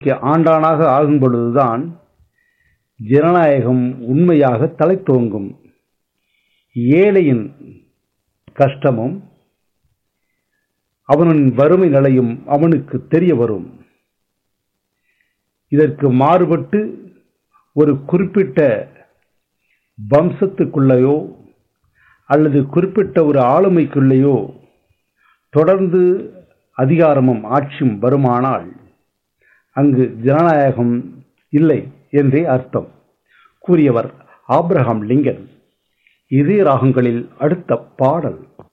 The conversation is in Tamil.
ஆண்டானாக ஆகும் பொழுதுதான் ஜனநாயகம் உண்மையாக தலைத்தோங்கும் ஏழையின் கஷ்டமும் அவனின் வறுமை நிலையும் அவனுக்கு தெரிய வரும் இதற்கு மாறுபட்டு ஒரு குறிப்பிட்ட வம்சத்துக்குள்ளேயோ அல்லது குறிப்பிட்ட ஒரு ஆளுமைக்குள்ளேயோ தொடர்ந்து அதிகாரமும் ஆட்சியும் வருமானால் அங்கு ஜனநாயகம் இல்லை என்றே அர்த்தம் கூறியவர் ஆப்ரஹாம் லிங்கன் இதே ராகங்களில் அடுத்த பாடல்